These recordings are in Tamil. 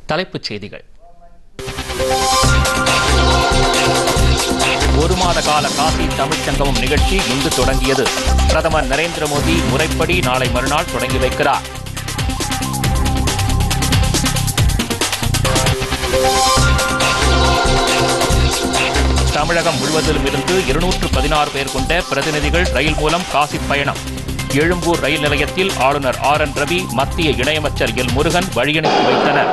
தலைப்புச் செய்திகள் ஒரு மாத கால காசி தமிழ்ச் சங்கமம் நிகழ்ச்சி இன்று தொடங்கியது பிரதமர் நரேந்திர மோடி முறைப்படி நாளை மறுநாள் தொடங்கி வைக்கிறார் தமிழகம் முழுவதிலும் இருந்து இருநூற்று பதினாறு பேர் கொண்ட பிரதிநிதிகள் ரயில் மூலம் காசி பயணம் எழும்பூர் ரயில் நிலையத்தில் ஆளுநர் ஆர் என் ரவி மத்திய இணையமைச்சர் எல் முருகன் வழியனுப்பி வைத்தனர்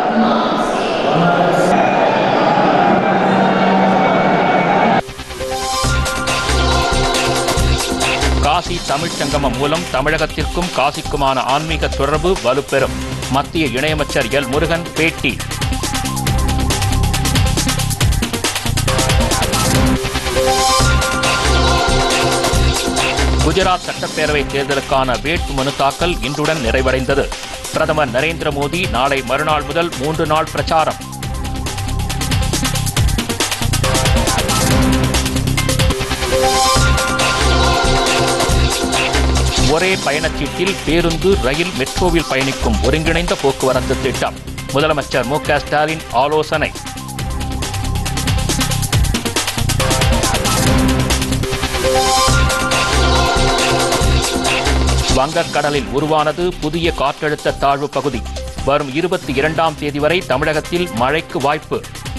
காசி தமிழ்ச் சங்கமம் மூலம் தமிழகத்திற்கும் காசிக்குமான ஆன்மீக தொடர்பு வலுப்பெறும் மத்திய இணையமைச்சர் எல் முருகன் பேட்டி குஜராத் சட்டப்பேரவை தேர்தலுக்கான வேட்புமனு தாக்கல் இன்றுடன் நிறைவடைந்தது பிரதமர் நரேந்திர மோடி நாளை மறுநாள் முதல் மூன்று நாள் பிரச்சாரம் ஒரே பயணச்சீட்டில் பேருந்து ரயில் மெட்ரோவில் பயணிக்கும் ஒருங்கிணைந்த போக்குவரத்து திட்டம் முதலமைச்சர் மு க ஸ்டாலின் ஆலோசனை வங்கக்கடலில் உருவானது புதிய காற்றழுத்த தாழ்வு பகுதி வரும் இருபத்தி இரண்டாம் தேதி வரை தமிழகத்தில் மழைக்கு வாய்ப்பு